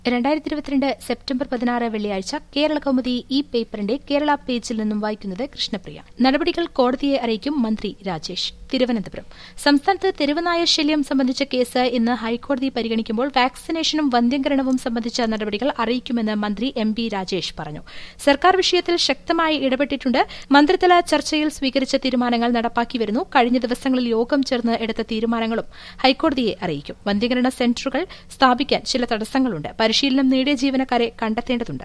രണ്ടായിരത്തി ഇരുപത്തിരണ്ട് സെപ്റ്റംബർ പതിനാറ് വെള്ളിയാഴ്ച കേരള കൗമുദി ഈ പേപ്പറിന്റെ കേരള പേജിൽ നിന്നും വായിക്കുന്നത് കൃഷ്ണപ്രിയ നടപടികൾ കോടതിയെ അറിയിക്കും മന്ത്രി രാജേഷ് തിരുവനന്തപുരം സംസ്ഥാനത്ത് തെരുവുനായ ശല്യം സംബന്ധിച്ച കേസ് ഇന്ന് ഹൈക്കോടതി പരിഗണിക്കുമ്പോൾ വാക്സിനേഷനും വന്ധ്യംകരണവും സംബന്ധിച്ച നടപടികൾ അറിയിക്കുമെന്ന് മന്ത്രി എം ബി രാജേഷ് പറഞ്ഞു സർക്കാർ വിഷയത്തിൽ ശക്തമായി ഇടപെട്ടിട്ടുണ്ട് മന്ത്രിതല ചർച്ചയിൽ സ്വീകരിച്ച തീരുമാനങ്ങൾ നടപ്പാക്കി വരുന്നു കഴിഞ്ഞ ദിവസങ്ങളിൽ യോഗം ചേർന്ന് എടുത്ത തീരുമാനങ്ങളും ഹൈക്കോടതിയെ അറിയിക്കും വന്ധ്യംകരണ സെന്ററുകൾ സ്ഥാപിക്കാൻ ചില തടസ്സങ്ങളുണ്ട് പരിശീലനം നേടിയ ജീവനക്കാരെ കണ്ടെത്തേണ്ടതുണ്ട്